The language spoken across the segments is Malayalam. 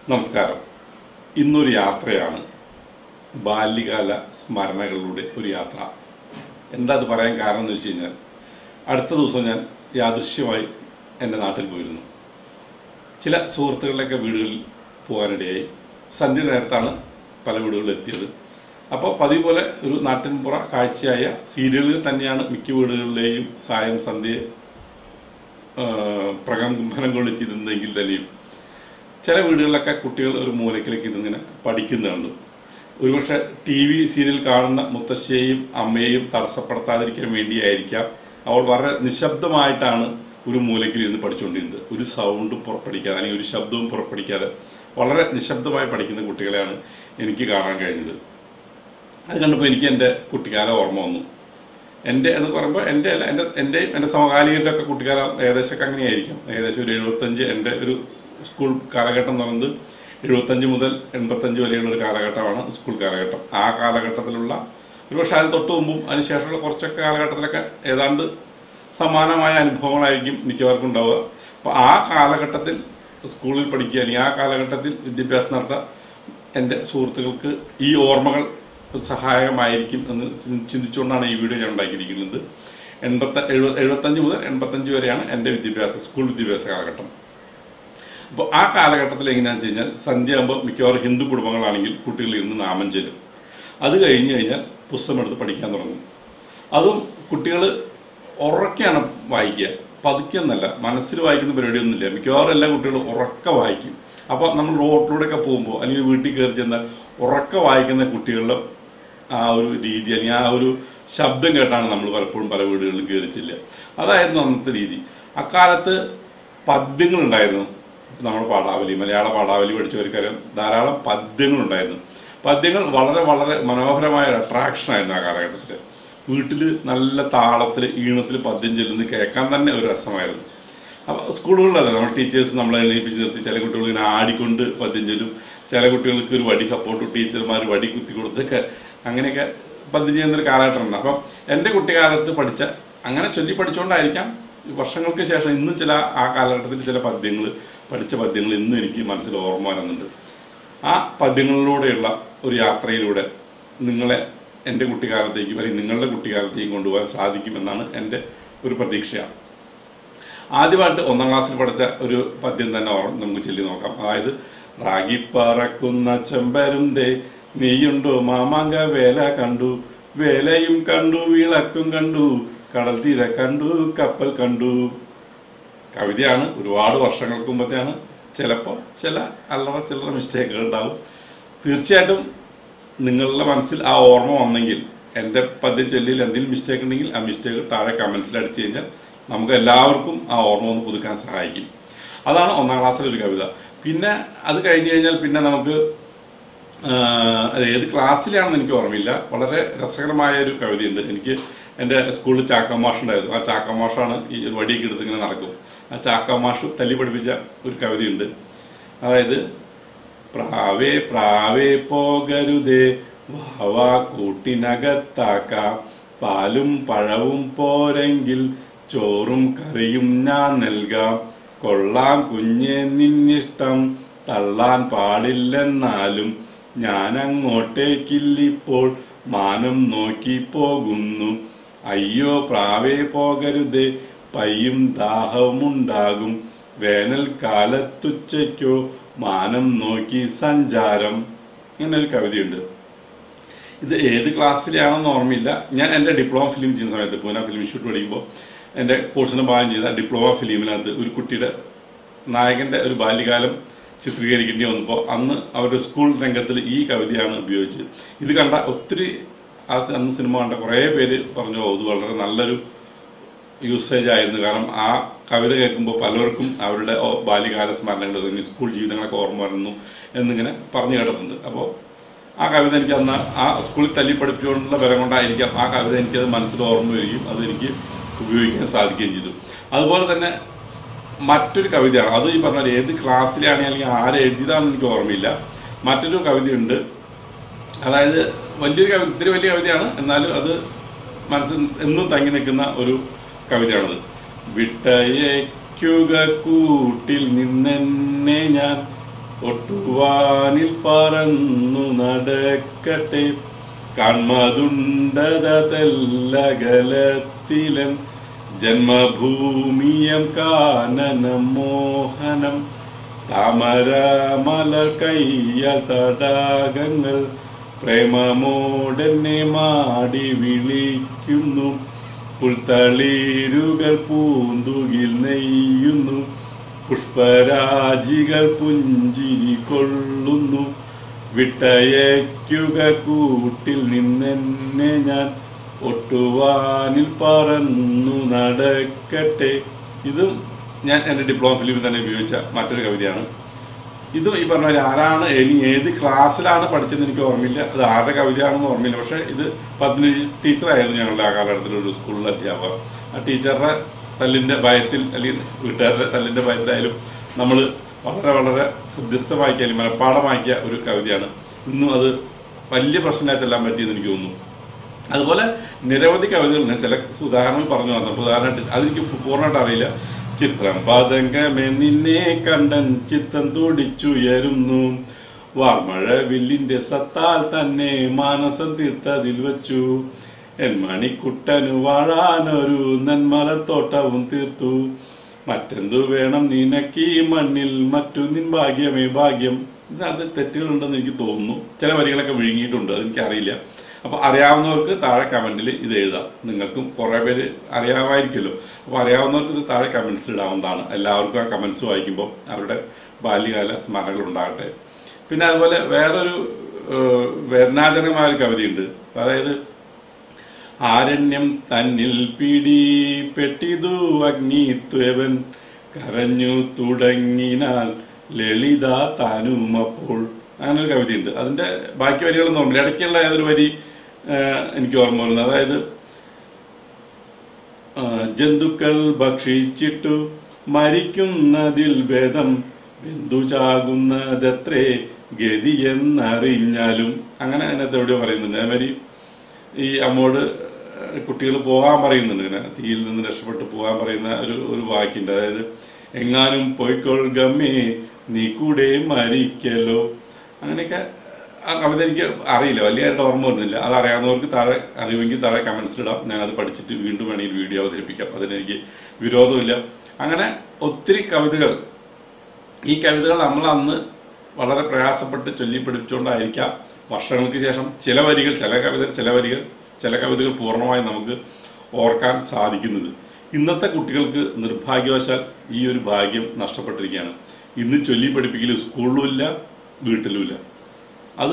നമസ്കാരം ഇന്നൊരു യാത്രയാണ് ബാല്യകാല സ്മരണകളിലൂടെ ഒരു യാത്ര എന്താ അത് പറയാൻ കാരണം എന്ന് വെച്ച് കഴിഞ്ഞാൽ അടുത്ത ദിവസം ഞാൻ യാദൃശ്യമായി എൻ്റെ നാട്ടിൽ പോയിരുന്നു ചില സുഹൃത്തുക്കളുടെയൊക്കെ വീടുകളിൽ പോകാനിടയായി സന്ധ്യ നേരത്താണ് പല വീടുകളിൽ എത്തിയത് അപ്പോൾ പതിവ് പോലെ ഒരു നാട്ടിൻപുറ കാഴ്ചയായ സീരിയലുകൾ തന്നെയാണ് മിക്ക വീടുകളിലെയും സായം സന്ധ്യ പ്രകമ്പനം കൊള്ളിച്ചിരുന്നെങ്കിൽ തന്നെയും ചില വീടുകളിലൊക്കെ കുട്ടികൾ ഒരു മൂലക്കിലേക്ക് ഇരുന്നിങ്ങനെ പഠിക്കുന്നുണ്ട് ഒരുപക്ഷെ ടി വി സീരിയൽ കാണുന്ന മുത്തശ്ശിയെയും അമ്മയെയും തടസ്സപ്പെടുത്താതിരിക്കാൻ വേണ്ടിയായിരിക്കാം അവൾ വളരെ നിശബ്ദമായിട്ടാണ് ഒരു മൂലക്കിൽ ഇരുന്ന് പഠിച്ചുകൊണ്ടിരുന്നത് ഒരു സൗണ്ടും പുറപ്പെടുവിക്കാതെ അല്ലെങ്കിൽ ഒരു ശബ്ദവും പുറപ്പെടുവിക്കാതെ വളരെ നിശബ്ദമായി പഠിക്കുന്ന കുട്ടികളെയാണ് എനിക്ക് കാണാൻ കഴിഞ്ഞത് അത് കണ്ടപ്പോൾ എനിക്ക് എൻ്റെ കുട്ടിക്കാലം ഓർമ്മ വന്നു എൻ്റെ എന്ന് പറയുമ്പോൾ എൻ്റെ അല്ല എൻ്റെ എൻ്റെയും എൻ്റെ സമകാലികരുടെ ഒക്കെ കുട്ടിക്കാലം ഏകദേശമൊക്കെ അങ്ങനെയായിരിക്കും ഏകദേശം ഒരു എഴുപത്തഞ്ച് എൻ്റെ ഒരു സ്കൂൾ കാലഘട്ടം എന്ന് പറയുന്നത് എഴുപത്തഞ്ച് മുതൽ എൺപത്തഞ്ച് വരെയുള്ള ഒരു കാലഘട്ടമാണ് സ്കൂൾ കാലഘട്ടം ആ കാലഘട്ടത്തിലുള്ള ഒരുപക്ഷെ അതിന് തൊട്ട് മുമ്പും അതിനുശേഷമുള്ള കുറച്ചൊക്കെ കാലഘട്ടത്തിലൊക്കെ ഏതാണ്ട് സമാനമായ അനുഭവങ്ങളായിരിക്കും മിക്കവർക്കും ഉണ്ടാവുക അപ്പോൾ ആ കാലഘട്ടത്തിൽ സ്കൂളിൽ പഠിക്കുക അല്ലെങ്കിൽ ആ കാലഘട്ടത്തിൽ വിദ്യാഭ്യാസം നടത്താൻ എൻ്റെ സുഹൃത്തുക്കൾക്ക് ഈ ഓർമ്മകൾ സഹായകമായിരിക്കും എന്ന് ചിന്തി- ചിന്തിച്ചുകൊണ്ടാണ് ഈ വീഡിയോ ഞാൻ ഉണ്ടാക്കിയിരിക്കുന്നത് എൺപത്ത എഴുപ എഴുപത്തഞ്ച് മുതൽ എൺപത്തഞ്ച് വരെയാണ് എൻ്റെ വിദ്യാഭ്യാസ സ്കൂൾ വിദ്യാഭ്യാസ കാലഘട്ടം അപ്പോൾ ആ കാലഘട്ടത്തിൽ എങ്ങനെയാണെന്ന് വെച്ച് കഴിഞ്ഞാൽ സന്ധ്യയാകുമ്പോൾ മിക്കവാറും ഹിന്ദു കുടുംബങ്ങളാണെങ്കിൽ കുട്ടികൾ ഇരുന്ന് നാമം ചെല്ലും അത് കഴിഞ്ഞ് കഴിഞ്ഞാൽ പുസ്തകം എടുത്ത് പഠിക്കാൻ തുടങ്ങും അതും കുട്ടികൾ ഉറക്കെയാണ് വായിക്കുക പതുക്കെയൊന്നല്ല മനസ്സിൽ വായിക്കുന്ന പരിപാടിയൊന്നുമില്ല മിക്കവാറും എല്ലാ കുട്ടികളും ഉറക്ക വായിക്കും അപ്പോൾ നമ്മൾ റോഡിലൂടെയൊക്കെ പോകുമ്പോൾ അല്ലെങ്കിൽ വീട്ടിൽ കയറി ചെന്നാൽ ഉറക്ക വായിക്കുന്ന കുട്ടികളുടെ ആ ഒരു രീതി അല്ലെങ്കിൽ ആ ഒരു ശബ്ദം കേട്ടാണ് നമ്മൾ പലപ്പോഴും പല വീടുകളിലും കയറി ചെല്ലുക അതായിരുന്നു അന്നത്തെ രീതി അക്കാലത്ത് പദ്യങ്ങളുണ്ടായിരുന്നു നമ്മുടെ പാഠാവലി മലയാള പാഠാവലി പഠിച്ചവർക്കറിയാം ധാരാളം പദ്യങ്ങളുണ്ടായിരുന്നു പദ്യങ്ങൾ വളരെ വളരെ മനോഹരമായ ഒരു attraction ആയിരുന്നു ആ കാലഘട്ടത്തിൽ വീട്ടിൽ നല്ല താളത്തിൽ ഈണത്തിൽ പദ്യം ചൊല്ലുന്നത് കേൾക്കാൻ തന്നെ ഒരു രസമായിരുന്നു അപ്പോൾ സ്കൂളുകളിലല്ല നമ്മൾ ടീച്ചേഴ്സ് നമ്മളെ എണീപ്പിച്ച് നിർത്തി ചില കുട്ടികൾ ഇങ്ങനെ ആടിക്കൊണ്ട് പദ്യം ചൊല്ലും ചില കുട്ടികൾക്ക് ഒരു വടി സപ്പോർട്ട് ടീച്ചർമാർ വടി കുത്തി കൊടുത്തൊക്കെ അങ്ങനെയൊക്കെ പദ്യം ചെയ്യുന്നൊരു കാലഘട്ടമുണ്ട് അപ്പം എൻ്റെ കുട്ടിക്കാലത്ത് പഠിച്ച അങ്ങനെ ചൊല്ലി പഠിച്ചുകൊണ്ടായിരിക്കാം വർഷങ്ങൾക്ക് ശേഷം ഇന്നും ചില ആ കാലഘട്ടത്തിൽ ചില പദ്യങ്ങൾ പഠിച്ച പദ്യങ്ങൾ ഇന്നും എനിക്ക് മനസ്സിൽ ഓർമ്മ വരുന്നുണ്ട് ആ പദ്യങ്ങളിലൂടെയുള്ള ഒരു യാത്രയിലൂടെ നിങ്ങളെ എൻ്റെ കുട്ടിക്കാലത്തേക്കും അല്ലെങ്കിൽ നിങ്ങളുടെ കുട്ടിക്കാലത്തേക്കും കൊണ്ടുപോകാൻ സാധിക്കുമെന്നാണ് എൻ്റെ ഒരു പ്രതീക്ഷയാണ് ആദ്യമായിട്ട് ഒന്നാം ക്ലാസ്സിൽ പഠിച്ച ഒരു പദ്യം തന്നെ ഓർമ്മ നമുക്ക് ചൊല്ലി നോക്കാം അതായത് റാഗി പറക്കുന്ന ചെമ്പരുന്തേ നീയുണ്ടോ മാമാങ്ക വേല കണ്ടു വേലയും കണ്ടു വിളക്കും കണ്ടു കടൽ തീര കണ്ടു കപ്പൽ കണ്ടു കവിതയാണ് ഒരുപാട് വർഷങ്ങൾക്ക് മുമ്പത്തെയാണ് ചിലപ്പോൾ ചില അല്ലറ ചില്ലറ മിസ്റ്റേക്കുകൾ ഉണ്ടാവും തീർച്ചയായിട്ടും നിങ്ങളുടെ മനസ്സിൽ ആ ഓർമ്മ വന്നെങ്കിൽ എൻ്റെ പദ്യം ചൊല്ലിയിൽ എന്തെങ്കിലും മിസ്റ്റേക്ക് ഉണ്ടെങ്കിൽ ആ മിസ്റ്റേക്ക് താഴെ കമൻസിൽ അടിച്ചു കഴിഞ്ഞാൽ നമുക്ക് എല്ലാവർക്കും ആ ഓർമ്മ ഒന്ന് പുതുക്കാൻ സഹായിക്കും അതാണ് ഒന്നാം ക്ലാസ്സിലെ ഒരു കവിത പിന്നെ അത് കഴിഞ്ഞ് കഴിഞ്ഞാൽ പിന്നെ നമുക്ക് ആഹ് അത് ഏത് ക്ലാസ്സിലാണെന്ന് എനിക്ക് ഓർമ്മയില്ല വളരെ രസകരമായ ഒരു കവിതയുണ്ട് എനിക്ക് എൻ്റെ സ്കൂളിൽ ചാക്കമാഷ് ഉണ്ടായിരുന്നു ആ ചാക്കമാഷാണ് ഈ ഒരു വടിയൊക്കെ എടുത്ത് ഇങ്ങനെ നടക്കും ആ ചാക്കമാഷ് തല്ലി പഠിപ്പിച്ച ഒരു കവിതയുണ്ട് അതായത് പ്രാവേ പ്രാവേ പോകരുതേ വാവാ കൂട്ടിനകത്താക്കാം പാലും പഴവും പോരെങ്കിൽ ചോറും കറിയും ഞാൻ നൽകാം കൊള്ളാം കുഞ്ഞെ നിന്നിഷ്ടം തള്ളാൻ പാടില്ലെന്നാലും ഞാൻ അങ്ങോട്ടേക്കില്ലിപ്പോൾ മാനം നോക്കി പോകുന്നു അയ്യോ പ്രാവേ പോകരുതേ പയ്യും ദാഹവുമുണ്ടാകും വേനൽക്കാലത്തുച്ചയ്ക്കോ മാനം നോക്കി സഞ്ചാരം ഇങ്ങനെ ഒരു കവിതയുണ്ട് ഇത് ഏത് ക്ലാസ്സിലാണെന്ന് ഓർമ്മയില്ല ഞാൻ എൻ്റെ ഡിപ്ലോമ ഫിലിം ചെയ്യുന്ന സമയത്ത് പൂന ഫിലിം ഇൻസ്റ്റിറ്റ്യൂട്ട് പഠിക്കുമ്പോൾ എൻ്റെ കോഴ്സിന് ഭാഗം ചെയ്ത ഡിപ്ലോമ ഫിലിമിനകത്ത് ഒരു കുട്ടിയുടെ നായകൻ്റെ ഒരു ബാല്യകാലം ചിത്രീകരിക്കേണ്ടി വന്നപ്പോൾ അന്ന് അവരുടെ സ്കൂൾ രംഗത്തിൽ ഈ കവിതയാണ് ഉപയോഗിച്ചത് ഇത് കണ്ട ഒത്തിരി ആ സ- അന്ന് സിനിമ കണ്ട കുറേ പേര് പറഞ്ഞു "ഓ, ഇത് വളരെ നല്ലൊരു യൂസേജ് ആയിരുന്നു കാരണം ആ കവിത കേൾക്കുമ്പോൾ പലർക്കും അവരുടെ ഓ, ബാല്യകാല സ്മരണകൾ അല്ലെങ്കിൽ സ്കൂൾ ജീവിതങ്ങളൊക്കെ ഓർമ്മ വരുന്നു എന്നിങ്ങനെ പറഞ്ഞു കേട്ടിട്ടുണ്ട് അപ്പോൾ ആ കവിത എനിക്ക് അന്ന് ആ സ്കൂളിൽ തല്ലി പഠിപ്പിച്ചുകൊണ്ടുള്ള ബലം കൊണ്ടായിരിക്കാം ആ കവിത എനിക്കത് മനസ്സിൽ ഓർമ്മ വരികയും അത് എനിക്ക് ഉപയോഗിക്കാൻ സാധിക്കുകയും ചെയ്തു അതുപോലെ തന്നെ മറ്റൊരു കവിതയാണ് അത് ഈ പറഞ്ഞ പോലെ ഏത് ക്ലാസ്സിലാണ് അല്ലെങ്കിൽ ആരെ എഴുതിയതാണെന്ന് എനിക്ക് ഓർമ്മയില്ല മറ്റൊരു കവിതയുണ്ട് അതായത് വലിയൊരു കവിത ഇത്തിരി വലിയ കവിതയാണ് എന്നാലും അത് മനസ്സിൽ എന്നും തങ്ങി നിൽക്കുന്ന ഒരു കവിതയാണത് വിട്ടയക്കുക കൂട്ടിൽ നിന്നെന്നെ ഞാൻ ഒട്ടുവാനിൽ പറന്നു നടക്കട്ടെ കൺമതുണ്ടതല്ലകലത്തിലൻ ജന്മഭൂമിയം കാനനം മോഹനം താമര മലർ കയ്യാൽ തടാകങ്ങൾ പ്രേമമോടെന്നെ മാടി വിളിക്കുന്നു പുൽത്തളിരുകൾ പൂന്തുകിൽ നെയ്യുന്നു പുഷ്പരാജികൾ പുഞ്ചിരി കൊള്ളുന്നു വിട്ടയക്കുക കൂട്ടിൽ നിന്നെന്നെ ഞാൻ ഒട്ടുവാനിൽ പറന്നു നടക്കട്ടെ ഇതും ഞാൻ എൻ്റെ ഡിപ്ലോമ ഫിലിമിൽ തന്നെ ഉപയോഗിച്ച മറ്റൊരു കവിതയാണ് ഇതും ഈ പറഞ്ഞ പോലെ ആരാണ് ഇനി ഏത് ക്ലാസ്സിലാണ് പഠിച്ചതെന്ന് എനിക്ക് ഓർമ്മയില്ല അത് ആരുടെ കവിതയാണെന്ന് ഓർമ്മയില്ല പക്ഷേ ഇത് പത്മിനി ടീച്ചറായിരുന്നു ഞങ്ങളുടെ ആ കാലഘട്ടത്തിൽ ഒരു സ്കൂളിലെ അധ്യാപകർ ആ ടീച്ചറുടെ തല്ലിൻ്റെ ഭയത്തിൽ അല്ലെങ്കിൽ വീട്ടുകാരുടെ തല്ലിൻ്റെ ഭയത്തിലായാലും നമ്മൾ വളരെ വളരെ ഹൃദ്യസ്ഥമാക്കിയാലും മനഃപ്പാടമാക്കിയ ഒരു കവിതയാണ് ഇന്നും അത് വലിയ പ്രശ്നമായി ചെല്ലാൻ പറ്റിയെന്ന് എനിക്ക് തോന്നുന്നു അതുപോലെ നിരവധി കവിതകളുണ്ട് ചില ഉദാഹരണം പറഞ്ഞു വന്നു ഉദാഹരണമായിട്ട് അതെനിക്ക് പൂർണ്ണമായിട്ട് അറിയില്ല ചിത്രം പതങ്കമേ നിന്നെ കണ്ടൻ ചിത്തം തുടിച്ചുയരുന്നു വാർമഴ വില്ലിന്റെ സത്താൽ തന്നെ മാനസം തീർത്തതിൽ വച്ചു എൻ മണിക്കുട്ടനു വാഴാനൊരു നെന്മലത്തോട്ടവും തീർത്തു മറ്റെന്തു വേണം നിനക്ക് ഈ മണ്ണിൽ മറ്റു നിൻ ഭാഗ്യമേ ഭാഗ്യം ഇതിനകത്ത് തെറ്റുകളുണ്ടെന്ന് എനിക്ക് തോന്നുന്നു ചില വരികളൊക്കെ വിഴുങ്ങിയിട്ടുണ്ട് അതെനിക്കറിയില്ല അപ്പോൾ അറിയാവുന്നവർക്ക് താഴെ കമൻറ്റിൽ ഇത് എഴുതാം നിങ്ങൾക്കും കുറേ പേര് അറിയാമായിരിക്കുമല്ലോ അപ്പോൾ അറിയാവുന്നവർക്ക് ഇത് താഴെ കമൻസ് ഇടാവുന്നതാണ് എല്ലാവർക്കും ആ കമൻസ് വായിക്കുമ്പോൾ അവരുടെ ബാല്യകാല സ്മരണകൾ ഉണ്ടാകട്ടെ പിന്നെ അതുപോലെ വേറൊരു ഏഹ്, വേദനാജനകമായ ഒരു കവിതയുണ്ട് അതായത് ആരണ്യം തന്നിൽ പിടിപ്പെട്ടിതു അഗ്നിത്വവൻ കരഞ്ഞു തുടങ്ങിനാൽ ലളിത താനുമപ്പോൾ അങ്ങനെ ഒരു കവിതയുണ്ട് അതിൻ്റെ ബാക്കി വരികളൊന്നും ഓർമ്മയില്ല ഇടയ്ക്കുള്ള ഏതൊരു വരി ആ, എനിക്ക് ഓർമ്മ വരുന്നത് അതായത് ആ, ജന്തുക്കൾ ഭക്ഷിച്ചിട്ടു മരിക്കുന്നതിൽ ഭേദം ബന്ധു ചാകുന്നതത്രേ ഗതി എന്നറിഞ്ഞാലും അങ്ങനെ അതിനകത്ത് എവിടെയോ പറയുന്നുണ്ട് അതേമാതിരി ഈ അമ്മോട് കുട്ടികൾ പോകാൻ പറയുന്നുണ്ട് ഇങ്ങനെ തീയിൽ നിന്ന് രക്ഷപ്പെട്ട് പോകാൻ പറയുന്ന ഒരു ഒരു വാക്കുണ്ട് അതായത് എങ്ങാനും പോയിക്കൊള്ളുകമ്മേ നീ കൂടെ മരിക്കല്ലോ അങ്ങനെയൊക്കെ ആ കവിത എനിക്ക് അറിയില്ല വലിയതായിട്ട് ഓർമ്മ വരുന്നില്ല അത് അറിയാവുന്നവർക്ക് താഴെ അറിയുമെങ്കിൽ താഴെ കമൻസിൽ ഇടാം ഞാനത് പഠിച്ചിട്ട് വീണ്ടും വേണമെങ്കിൽ വീഡിയോ അവതരിപ്പിക്കാം അതിനെനിക്ക് വിരോധമില്ല അങ്ങനെ ഒത്തിരി കവിതകൾ ഈ കവിതകൾ നമ്മൾ അന്ന് വളരെ പ്രയാസപ്പെട്ട് ചൊല്ലിപ്പിടിച്ചുകൊണ്ടായിരിക്കാം വർഷങ്ങൾക്ക് ശേഷം ചില വരികൾ ചില കവിതകൾ ചില വരികൾ ചില കവിതകൾ പൂർണ്ണമായും നമുക്ക് ഓർക്കാൻ സാധിക്കുന്നത് ഇന്നത്തെ കുട്ടികൾക്ക് നിർഭാഗ്യവശാൽ ഈ ഒരു ഭാഗ്യം നഷ്ടപ്പെട്ടിരിക്കുകയാണ് ഇന്ന് ചൊല്ലി പഠിപ്പിക്കൽ സ്കൂളിലുമില്ല വീട്ടിലുമില്ല അത്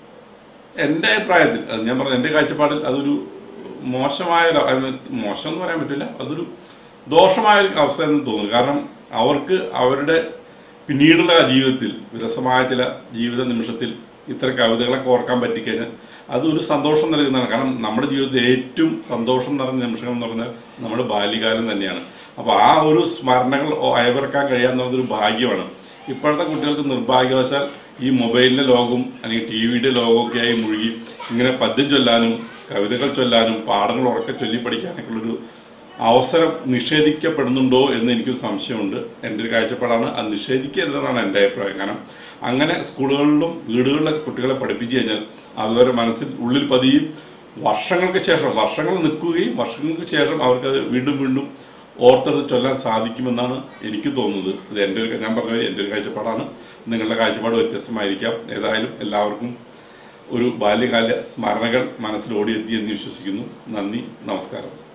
എൻ്റെ അഭിപ്രായത്തിൽ അത് ഞാൻ പറഞ്ഞ എൻ്റെ കാഴ്ചപ്പാടിൽ അതൊരു മോശമായ ഒരു- അത് മോശം എന്ന് പറയാൻ പറ്റില്ല അതൊരു ദോഷമായ ഒരു അവസ്ഥ എന്ന് തോന്നുന്നു കാരണം അവർക്ക് അവരുടെ പിന്നീടുള്ള ജീവിതത്തിൽ വിരസമായ ചില ജീവിത നിമിഷത്തിൽ ഇത്തരം കവിതകളൊക്കെ ഓർക്കാൻ പറ്റിക്കഴിഞ്ഞാൽ അതൊരു സന്തോഷം നൽകുന്നതാണ് കാരണം നമ്മുടെ ജീവിതത്തിൽ ഏറ്റവും സന്തോഷം നിറഞ്ഞ നിമിഷങ്ങൾ എന്ന് പറഞ്ഞാൽ നമ്മുടെ ബാല്യകാലം തന്നെയാണ് അപ്പോൾ ആ ഒരു സ്മരണകൾ ഓ- അയവിറക്കാൻ കഴിയാവുന്നത് ഒരു ഭാഗ്യമാണ് ഇപ്പോഴത്തെ കുട്ടികൾക്ക് നിർഭാഗ്യവശാൽ ഈ മൊബൈലിൻ്റെ ലോകവും അല്ലെങ്കിൽ ടി വിയുടെ ലോകമൊക്കെ ആയി മുഴുകി ഇങ്ങനെ പദ്യം ചൊല്ലാനും കവിതകൾ ചൊല്ലാനും പാഠങ്ങൾ ഉറക്കെ ചൊല്ലി പഠിക്കാനൊക്കെ ഉള്ളൊരു അവസരം നിഷേധിക്കപ്പെടുന്നുണ്ടോ എന്ന് എനിക്ക് സംശയമുണ്ട് എൻ്റെ ഒരു കാഴ്ചപ്പാടാണ് അത് നിഷേധിക്കരുതെന്നാണ് എൻ്റെ അഭിപ്രായം കാരണം അങ്ങനെ സ്കൂളുകളിലും വീടുകളിലൊക്കെ കുട്ടികളെ പഠിപ്പിച്ചു കഴിഞ്ഞാൽ അവരുടെ മനസ്സിൽ ഉള്ളിൽ പതിയും വർഷങ്ങൾക്ക് ശേഷം വർഷങ്ങൾ നിൽക്കുകയും വർഷങ്ങൾക്ക് ശേഷം അവർക്കത് വീണ്ടും വീണ്ടും ഓർത്തെടുത്ത് ചൊല്ലാൻ സാധിക്കുമെന്നാണ് എനിക്ക് തോന്നുന്നത് ഇത് എൻ്റെ ഒരു ഞാൻ പറഞ്ഞ പോലെ എൻ്റെ ഒരു കാഴ്ചപ്പാടാണ് നിങ്ങളുടെ കാഴ്ചപ്പാട് വ്യത്യസ്തമായിരിക്കാം ഏതായാലും എല്ലാവർക്കും ഒരു ബാല്യകാല സ്മരണകൾ മനസ്സിൽ ഓടിയെത്തി എന്ന് വിശ്വസിക്കുന്നു നന്ദി നമസ്കാരം